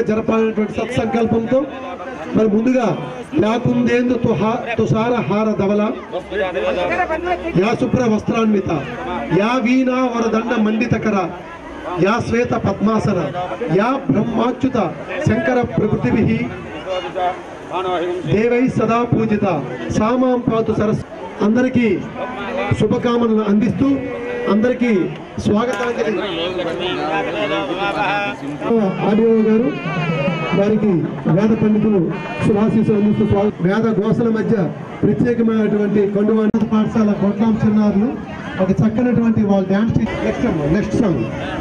జరపాలనేటువంటి సత్సంకల్పంతో మరి ముందుగా యాకుందేందు తుహా- తుషార హార ధవల యా శుభ్ర వస్త్రాన్విత యా వీణా వరదండ మండితకర యా శ్వేత పద్మాసన యా బ్రహ్మాచ్యుత శంకర ప్రభుతిభి దేవై సదా పూజిత సామాం పాతు సరస్ అందరికీ శుభకామనలు అందిస్తూ అందరికీ స్వాగతాంజలి ఆడియో గారు వారికి వేద పండితులు శుభాశీస్సులు అందిస్తూ స్వాగ- వేద ఘోషల మధ్య ప్రత్యేకమైనటువంటి కొండవాణి పాఠశాల కొట్లాం చిన్నారులు ఒక చక్కనటువంటి వాళ్ళ డ్యాన్స్ నెక్స్ట్ నెక్స్ట్ సాంగ్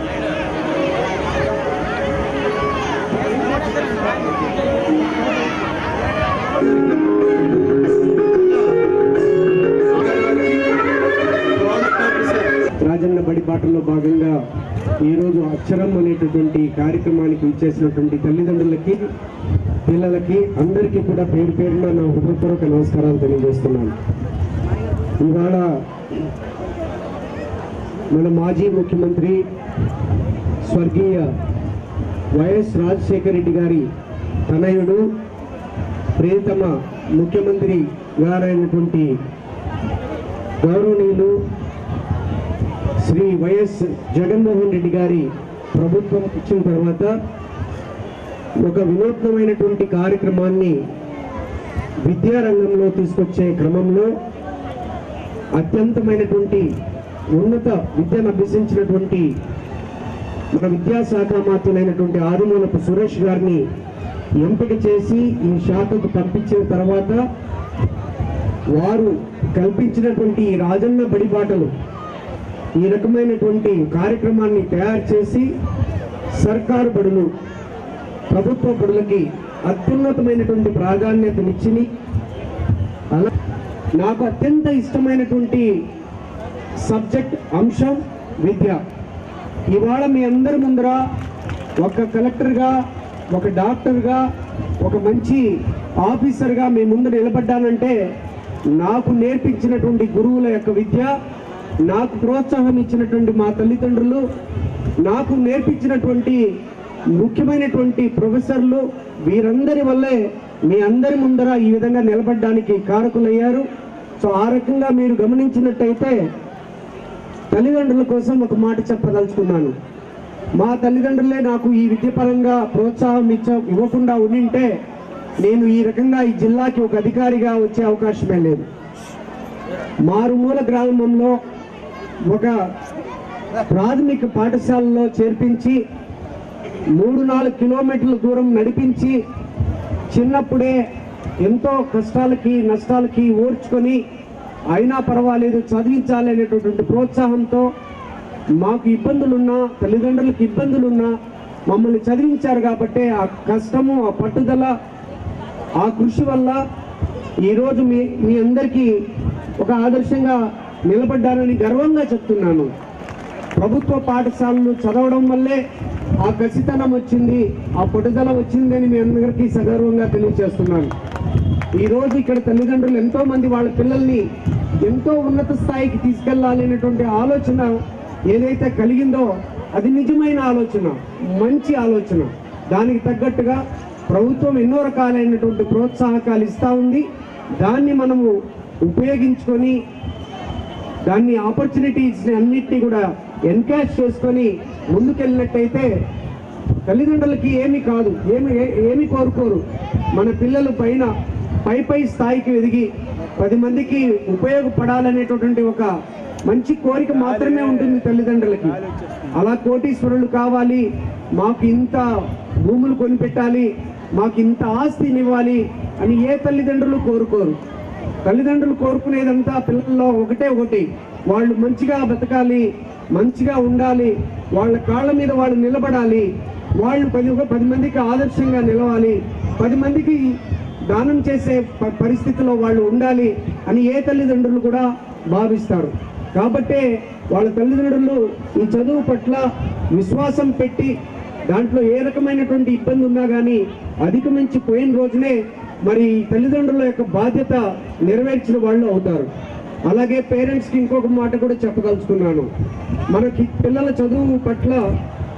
రాజన్న బడి బాటలో భాగంగా ఈరోజు అక్షరం అనేటటువంటి కార్యక్రమానికి ఇచ్చేసినటువంటి తల్లిదండ్రులకి పిల్లలకి అందరికీ కూడా పేరు పేరున నా హృదయపూర్వక నమస్కారాలు తెలియజేస్తున్నాను ఇవాళ మన మాజీ ముఖ్యమంత్రి స్వర్గీయ వైఎస్ రాజశేఖర రెడ్డి గారి తనయుడు ప్రియతమ ముఖ్యమంత్రి గారైనటువంటి గౌరవనీయులు శ్రీ వైఎస్ జగన్మోహన్ రెడ్డి గారి ప్రభుత్వం వచ్చిన తర్వాత ఒక వినూత్నమైనటువంటి కార్యక్రమాన్ని విద్యారంగంలో తీసుకొచ్చే క్రమంలో అత్యంతమైనటువంటి ఉన్నత విద్యను అభ్యసించినటువంటి మన విద్యాశాఖ మాత్రులైనటువంటి ఆదిమూలపు సురేష్ గారిని ఎంపిక చేసి ఈ శాఖకు పంపించిన తర్వాత వారు కల్పించినటువంటి ఈ రాజన్న బడిబాటలు ఈ రకమైనటువంటి కార్యక్రమాన్ని తయారు చేసి సర్కారు బడులు ప్రభుత్వ బడులకి అత్యున్నతమైనటువంటి ప్రాధాన్యతనిచ్చి అలా నాకు అత్యంత ఇష్టమైనటువంటి సబ్జెక్ట్ అంశం విద్య ఇవాళ మీ అందరి ముందర ఒక కలెక్టర్గా ఒక డాక్టర్గా ఒక మంచి ఆఫీసర్గా మీ ముందు నిలబడ్డానంటే నాకు నేర్పించినటువంటి గురువుల యొక్క విద్య నాకు ప్రోత్సాహం ఇచ్చినటువంటి మా తల్లిదండ్రులు నాకు నేర్పించినటువంటి ముఖ్యమైనటువంటి ప్రొఫెసర్లు వీరందరి వల్లే మీ అందరి ముందర ఈ విధంగా నిలబడడానికి కారకులయ్యారు సో ఆ రకంగా మీరు గమనించినట్టయితే తల్లిదండ్రుల కోసం ఒక మాట చెప్పదలుచుకున్నాను మా తల్లిదండ్రులే నాకు ఈ విద్యపరంగా ప్రోత్సాహం ఇచ్చ ఇవ్వకుండా ఉండింటే నేను ఈ రకంగా ఈ జిల్లాకి ఒక అధికారిగా వచ్చే అవకాశమే లేదు మారుమూల గ్రామంలో ఒక ప్రాథమిక పాఠశాలలో చేర్పించి మూడు నాలుగు కిలోమీటర్ల దూరం నడిపించి చిన్నప్పుడే ఎంతో కష్టాలకి నష్టాలకి ఓర్చుకొని అయినా పర్వాలేదు చదివించాలి అనేటటువంటి ప్రోత్సాహంతో మాకు ఇబ్బందులున్నా తల్లిదండ్రులకు ఇబ్బందులున్నా మమ్మల్ని చదివించారు కాబట్టి ఆ కష్టము ఆ పట్టుదల ఆ కృషి వల్ల ఈరోజు మీ మీ అందరికీ ఒక ఆదర్శంగా నిలబడ్డానని గర్వంగా చెప్తున్నాను ప్రభుత్వ పాఠశాలలు చదవడం వల్లే ఆ కసితనం వచ్చింది ఆ పట్టుదల వచ్చిందని మీ అందరికీ సగర్వంగా తెలియజేస్తున్నాను ఈ రోజు ఇక్కడ తల్లిదండ్రులు ఎంతో మంది వాళ్ళ పిల్లల్ని ఎంతో ఉన్నత స్థాయికి తీసుకెళ్లాలి అనేటువంటి ఆలోచన ఏదైతే కలిగిందో అది నిజమైన ఆలోచన మంచి ఆలోచన దానికి తగ్గట్టుగా ప్రభుత్వం ఎన్నో రకాలైనటువంటి ప్రోత్సాహకాలు ఇస్తా ఉంది దాన్ని మనము ఉపయోగించుకొని దాన్ని ఆపర్చునిటీస్ అన్నిటినీ కూడా ఎన్కాష్ చేసుకొని ముందుకెళ్ళినట్టయితే తల్లిదండ్రులకి ఏమి కాదు ఏమి ఏ- ఏమి కోరుకోరు మన పిల్లలు పైన పై పై స్థాయికి ఎదిగి పది మందికి ఉపయోగపడాలనేటటువంటి ఒక మంచి కోరిక మాత్రమే ఉంటుంది తల్లిదండ్రులకి అలా కోటీశ్వరులు కావాలి మాకు ఇంత భూములు కొనిపెట్టాలి మాకు ఇంత ఆస్తిని ఇవ్వాలి అని ఏ తల్లిదండ్రులు కోరుకోరు తల్లిదండ్రులు కోరుకునేదంతా పిల్లల్లో ఒకటే ఒకటి వాళ్ళు మంచిగా బతకాలి మంచిగా ఉండాలి వాళ్ళ కాళ్ళ మీద వాళ్ళు నిలబడాలి వాళ్ళు పది పది మందికి ఆదర్శంగా నిలవాలి పది మందికి దానం చేసే ప- పరిస్థితిలో వాళ్ళు ఉండాలి అని ఏ తల్లిదండ్రులు కూడా భావిస్తారు కాబట్టే వాళ్ళ తల్లిదండ్రులు ఈ చదువు పట్ల విశ్వాసం పెట్టి దాంట్లో ఏ రకమైనటువంటి ఇబ్బంది ఉన్నా కానీ అధిగమించి పోయిన రోజునే మరి తల్లిదండ్రుల యొక్క బాధ్యత నెరవేర్చిన వాళ్ళు అవుతారు అలాగే పేరెంట్స్కి ఇంకొక మాట కూడా చెప్పదలుచుకున్నాను మనకి పిల్లల చదువు పట్ల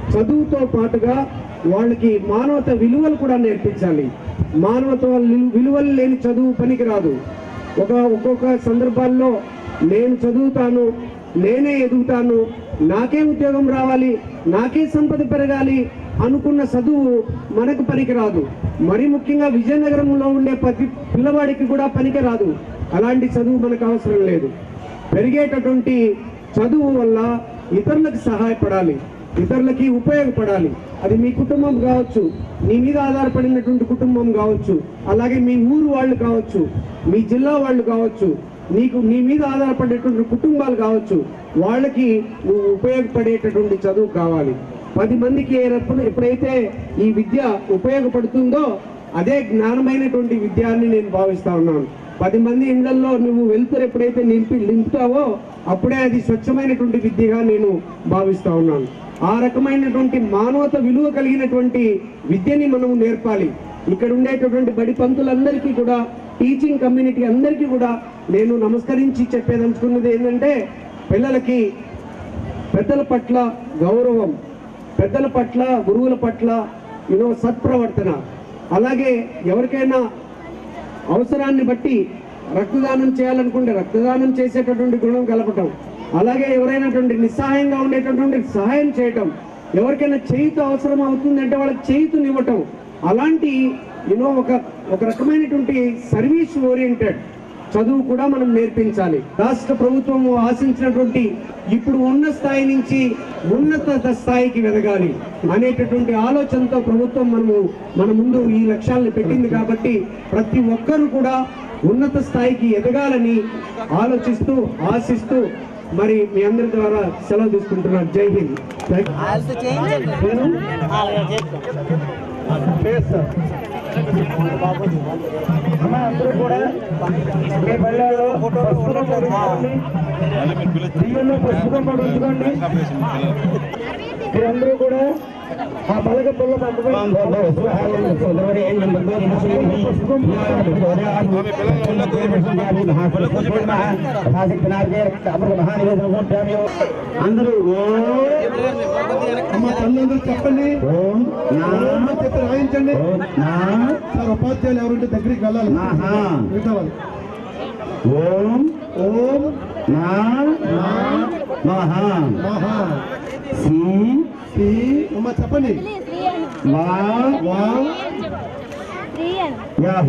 చదువుతో పాటుగా వాళ్ళకి మానవత విలువలు కూడా నేర్పించాలి మానవత విలు- విలువలు లేని చదువు పనికిరాదు ఒక ఒక్కొక్క సందర్భాల్లో నేను చదువుతాను నేనే ఎదుగుతాను నాకే ఉద్యోగం రావాలి నాకే సంపద పెరగాలి అనుకున్న చదువు మనకు పనికిరాదు మరి ముఖ్యంగా విజయనగరంలో ఉండే ప్రతి పిల్లవాడికి కూడా పనికిరాదు అలాంటి చదువు మనకు అవసరం లేదు పెరిగేటటువంటి చదువు వల్ల ఇతరులకు సహాయపడాలి ఇతరులకి ఉపయోగపడాలి అది మీ కుటుంబం కావచ్చు మీ మీద ఆధారపడినటువంటి కుటుంబం కావచ్చు అలాగే మీ ఊరు వాళ్ళు కావచ్చు మీ జిల్లా వాళ్ళు కావచ్చు నీకు నీ మీద ఆధారపడేటువంటి కుటుంబాలు కావచ్చు వాళ్ళకి నువ్వు ఉపయోగపడేటటువంటి చదువు కావాలి పది మందికి ఎప్పుడు ఎప్పుడైతే ఈ విద్య ఉపయోగపడుతుందో అదే జ్ఞానమైనటువంటి విద్య అని నేను భావిస్తా ఉన్నాను పది మంది ఇళ్లలో నువ్వు వెళ్తురు ఎప్పుడైతే నింపి నింపుతావో అప్పుడే అది స్వచ్ఛమైనటువంటి విద్యగా నేను భావిస్తా ఉన్నాను ఆ రకమైనటువంటి మానవత విలువ కలిగినటువంటి విద్యని మనం నేర్పాలి ఇక్కడ ఉండేటటువంటి బడి పంతులందరికీ కూడా టీచింగ్ కమ్యూనిటీ అందరికీ కూడా నేను నమస్కరించి చెప్పేదలుచుకున్నది ఏంటంటే పిల్లలకి పెద్దల పట్ల గౌరవం పెద్దల పట్ల గురువుల పట్ల యూనో సత్ప్రవర్తన అలాగే ఎవరికైనా అవసరాన్ని బట్టి రక్తదానం చేయాలనుకుంటే రక్తదానం చేసేటటువంటి గుణం కలపటం అలాగే ఎవరైనటువంటి నిస్సహాయంగా ఉండేటటువంటి సహాయం చేయటం ఎవరికైనా చేయితో అవసరం అవుతుందంటే వాళ్ళకి చేయితునివ్వటం అలాంటి యూనో ఒక ఒక రకమైనటువంటి సర్వీస్ ఓరియంటెడ్ చదువు కూడా మనం నేర్పించాలి రాష్ట్ర ప్రభుత్వం ఆశించినటువంటి ఇప్పుడు ఉన్న స్థాయి నుంచి ఉన్నత స్థాయికి వెదగాలి అనేటటువంటి ఆలోచనతో ప్రభుత్వం మనము మన ముందు ఈ లక్ష్యాలను పెట్టింది కాబట్టి ప్రతి ఒక్కరూ కూడా ఉన్నత స్థాయికి ఎదగాలని ఆలోచిస్తూ ఆశిస్తూ మరి మీ అందరి ద్వారా సెలవు తీసుకుంటున్నాను జై హింద్ థాంక్ యూ. వాళ్ళతో చేయించండి అలాగే చేస్తాం అందరూ కూడా మీ పల్లెల్లో పసుపు కుంకుమ ఉంచుకోండి. బియ్యంలో పసుపు కుంకుమ ఉంచుకోండి మీరందరూ కూడా ఆ పలక పుల్ల అందరూ అమ్మ తల్లందరూ చెప్పండి ఓం నా ఓం అని చెప్పి రాయించండి ఓం నా సార్ ఉపాధ్యాయులు ఎవరుంటే దగ్గరికి వెళ్ళాలి ఆహా. మిగతా వాళ్ళు ఓం ఓం నా నా మహా మహా సి సి అమ్మ చెప్పండి వా వా యహ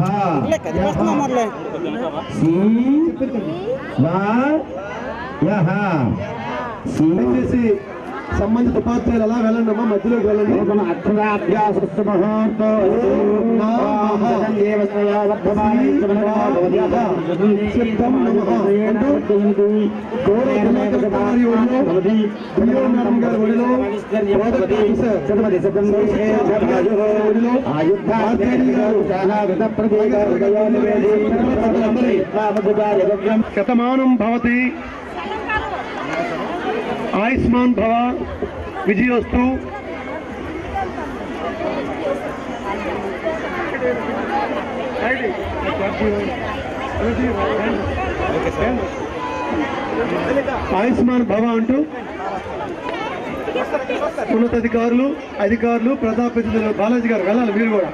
సి చెప్పండి వా యహ సి దయచేసి సంబంధిత ఉపాధ్యాయులు అలా వెళ్ళండి అమ్మా మధ్యలోకి వెళ్ళండి నూతన అక్షరాభ్యాస ముహూర్తో ఆయుద్ధాయుధ శతమానం భవతి ఆయుష్మాన్ భవ విజయోస్తు ఆయుష్మాన్ భవ అంటూ ఉన్నతాధికారులు అధికారులు ప్రజాప్రతినిధులు బాలాజీ గారు వెళ్ళాలి మీరు కూడా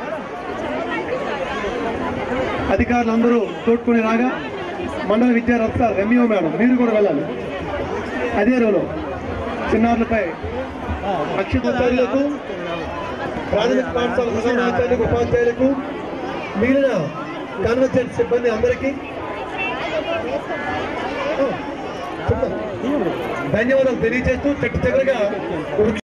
అధికారులు అందరూ తోడ్కొని రాగా మండల విద్యా రత్నాలు ఎంఈఓ మేడం మీరు కూడా వెళ్ళాలి అదే రోజు చిన్నారులపై అక్షరాచార్యులకు ప్రాథమిక పాఠశాల ప్రధానాచార్యులకు ఉపాధ్యాయులకు మిగిలిన కాన్వర్జెంట్ సిబ్బంది అందరికీ ధన్యవాదాలు తెలియజేస్తూ చెట్టు దగ్గరగా